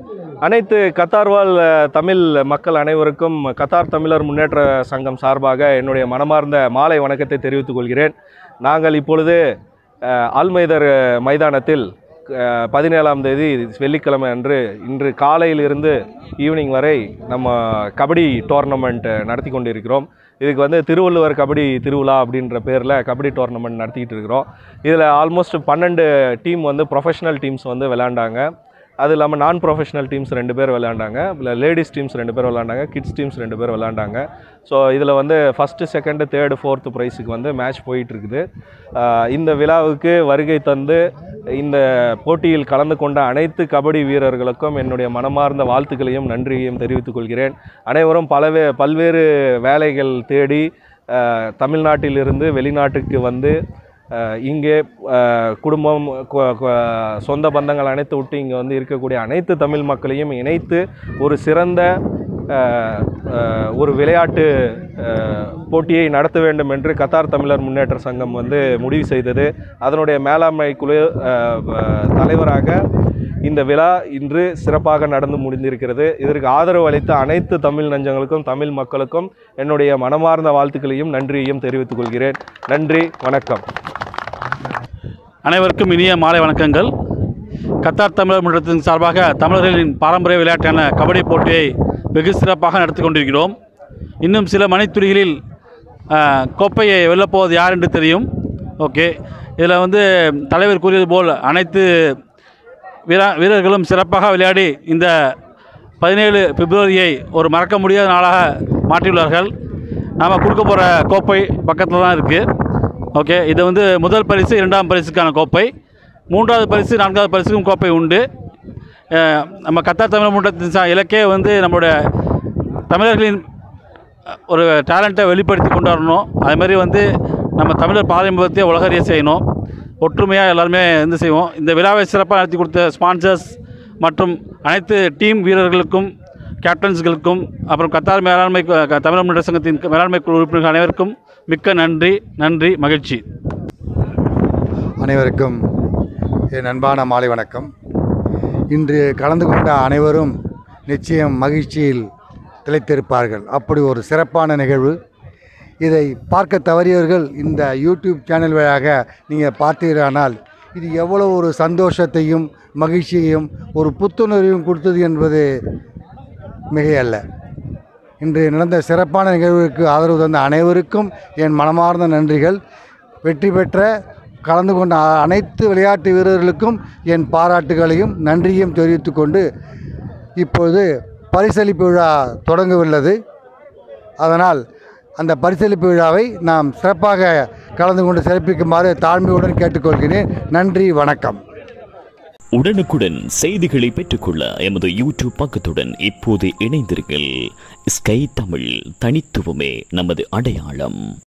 அனைத்து கத்தார் வாழ் அஹ், தமிழ் மக்கள் அனைவருக்கும் கத்தார் தமிழர் முன்னேற்ற சங்கம் சார்பாக என்னுடைய மனமார்ந்த மாலை வணக்கத்தை தெரிவித்துக் கொள்கிறேன் நாங்கள் இப்பொழுது அஹ், ஆல்மைதர் மைதானத்தில் அஹ், பதினேழாம் தேதி வெள்ளிக்கிழமை அன்று இன்று காலையிலிருந்து ஈவினிங் வரை நம்ம கபடி டோர்னமெண்ட் நடத்தி கொண்டிருக்கிறோம் இதுக்கு வந்து திருவள்ளுவர் கபடி திருவிழா அப்படின்ற பேரில் கபடி டோர்னமெண்ட் நடத்திக்கிட்டு இருக்கிறோம் இதில் ஆல்மோஸ்ட் பன்னெண்டு டீம் வந்து ப்ரொஃபஷனல் டீம்ஸ் வந்து விளையாண்டாங்க அது இல்லாமல் நான் ப்ரொஃபஷனல் டீம்ஸ் ரெண்டு பேர் விளையாண்டாங்க இல்லை லேடிஸ் டீம்ஸ் ரெண்டு பேர் விளையாண்டாங்க கிட்ஸ் டீம்ஸ் ரெண்டு பேர் விளையாண்டாங்க ஸோ இதில் வந்து ஃபஸ்ட்டு செகண்டு தேர்டு ஃபோர்த்து ப்ரைஸுக்கு வந்து மேட்ச் போயிட்டு இருக்குது ஆஹ் இந்த விழாவுக்கு வருகை தந்து இந்த போட்டியில் கலந்து கொண்ட அனைத்து கபடி வீரர்களுக்கும் என்னுடைய மனமார்ந்த வாழ்த்துக்களையும் நன்றியையும் தெரிவித்துக் கொள்கிறேன் அனைவரும் பலவே பல்வேறு வேலைகள் தேடி ஆஹ் தமிழ்நாட்டிலிருந்து வெளிநாட்டுக்கு வந்து ஆஹ் இங்கே ஆஹ் குடும்பம் கு- கு- சொந்த பந்தங்கள் அனைத்து விட்டு இங்கே வந்து இருக்கக்கூடிய அனைத்து தமிழ் மக்களையும் இணைத்து ஒரு சிறந்த ஆஹ் ஆஹ் ஒரு விளையாட்டு ஆஹ் போட்டியை நடத்த வேண்டும் என்று கத்தார் தமிழர் முன்னேற்ற சங்கம் வந்து முடிவு செய்தது அதனுடைய மேலாண்மை குழு ஆஹ் ஆஹ் தலைவராக இந்த விழா இன்று சிறப்பாக நடந்து முடிந்திருக்கிறது இதற்கு ஆதரவு அளித்த அனைத்து தமிழ் நெஞ்சங்களுக்கும் தமிழ் மக்களுக்கும் என்னுடைய மனமார்ந்த வாழ்த்துக்களையும் நன்றியையும் தெரிவித்துக் கொள்கிறேன் நன்றி வணக்கம் அனைவருக்கும் இனிய மாலை வணக்கங்கள் கத்தார் தமிழர் மன்றத்தின் சார்பாக தமிழர்களின் பாரம்பரிய விளையாட்டான கபடி போட்டியை வெகு சிறப்பாக நடத்தி கொண்டிருக்கிறோம் இன்னும் சில மணித்துளிகளில் ஆஹ், கோப்பையை வெல்லப்போவது யார் என்று தெரியும் ஓகே இதில் வந்து தலைவர் கூறியது போல் அனைத்து வீரா வீரர்களும் சிறப்பாக விளையாடி இந்த பதினேழு பிப்ரவரியை ஒரு மறக்க முடியாத நாளாக மாற்றியுள்ளார்கள் நாம் கொடுக்க போகிற கோப்பை பக்கத்தில் தான் இருக்குது ஓகே இது வந்து முதல் பரிசு இரண்டாம் பரிசுக்கான கோப்பை மூன்றாவது பரிசு நான்காவது பரிசுக்கும் கோப்பை உண்டு அஹ் நம்ம கத்தார் தமிழ் முன்னேற்றத்தின் சா இலக்கே வந்து நம்மளுடைய தமிழர்களின் அஹ், ஒரு டேலண்ட்டை வெளிப்படுத்தி கொண்டு வரணும் அதே மாதிரி வந்து நம்ம தமிழர் பாரம்பரியத்தை உலகறிய செய்யணும் ஒற்றுமையாக எல்லாருமே வந்து செய்வோம் இந்த விழாவை சிறப்பாக நடத்தி கொடுத்த ஸ்பான்சர்ஸ் மற்றும் அனைத்து டீம் வீரர்களுக்கும் கேப்டன்ஸ்களுக்கும் அப்புறம் கத்தார் மேலாண்மை கு- க- தமிழர் முன்னேற்ற சங்கத்தின் மேலாண்மை குழு உறுப்பினர்கள் அனைவருக்கும் மிக்க நன்றி நன்றி மகிழ்ச்சி அனைவருக்கும் என் அன்பான மாலை வணக்கம் இன்று கலந்து கொண்ட அனைவரும் நிச்சயம் மகிழ்ச்சியில் திளைத்திருப்பார்கள் அப்படி ஒரு சிறப்பான நிகழ்வு இதை பார்க்க தவறியவர்கள் இந்த யூடியூப் சேனல் வழியாக நீங்கள் பார்த்தீர்களானால் இது எவ்வளோ ஒரு சந்தோஷத்தையும் மகிழ்ச்சியையும் ஒரு புத்துணர்வையும் கொடுத்தது என்பது மிகையல்ல இன்று நடந்த சிறப்பான நிகழ்வுக்கு ஆதரவு தந்த அனைவருக்கும் என் மனமார்ந்த நன்றிகள் வெற்றி பெற்ற கலந்து கொண்ட அ- அனைத்து விளையாட்டு வீரர்களுக்கும் என் பாராட்டுகளையும் நன்றியையும் தெரிவித்துக் கொண்டு இப்பொழுது பரிசளிப்பு விழா தொடங்கவுள்ளது அதனால் அந்த பரிசளிப்பு விழாவை நாம் சிறப்பாக கலந்து கொண்டு சிறப்பிக்குமாறு தாழ்மையுடன் கேட்டுக்கொள்கிறேன் நன்றி வணக்கம் உடனுக்குடன் செய்திகளை பெற்றுக்கொள்ள எமது யூடியூப் பக்கத்துடன் இப்போது இணைந்திருங்கள் ஸ்கை தமிழ் தனித்துவமே நமது அடையாளம்